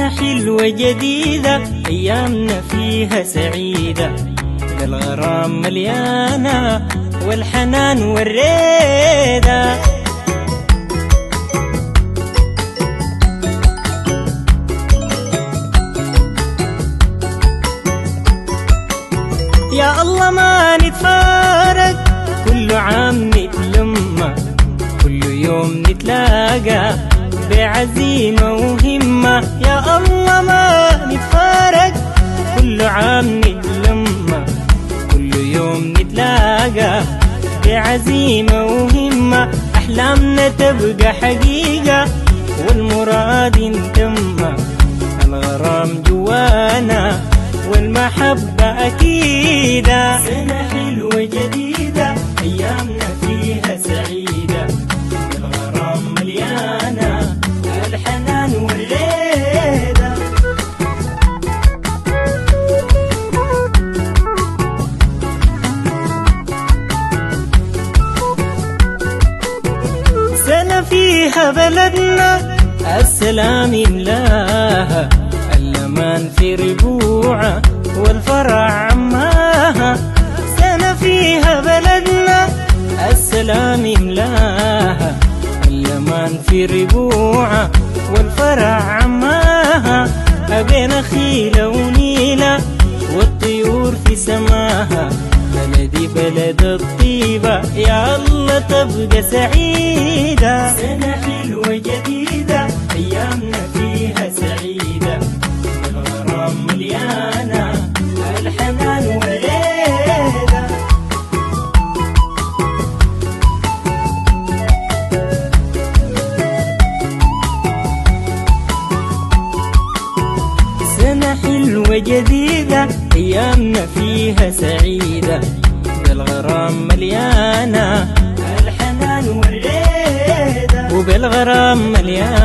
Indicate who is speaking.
Speaker 1: حلوة جديدة أيامنا فيها سعيدة بالغرام مليانة والحنان والريدة يا الله ما نتفارق كل عام نتلمى كل يوم نتلاقى بعزيمة وهمة يا الله ما نتفارق كل عام نتلمى كل يوم نتلاقى بعزيمة وهمة أحلامنا تبقى حقيقة والمراد انتمى الغرام جوانا والمحبة أكيدة سنة حلوة جديدة أيامنا فيها سعيدة الغرام مليانة الحنان والريدة سنة فيها بلدنا السلام يملاها الأمان في ربوعها والفرح عماها سنة فيها بلدنا السلام يملاها الأمان في ربوعها والفرح عماها أبين خيلة ونيلة والطيور في سماها بلدي بلد الطيبة يا الله تبقى سعيدة سنة حلوة جديدة أيامنا فيها سعيدة الغرام مليانة الحنان والريدة سنة حلوة جديدة أيامنا فيها سعيدة بالغرام مليانة الحنان والريدة وبالغرام مليانة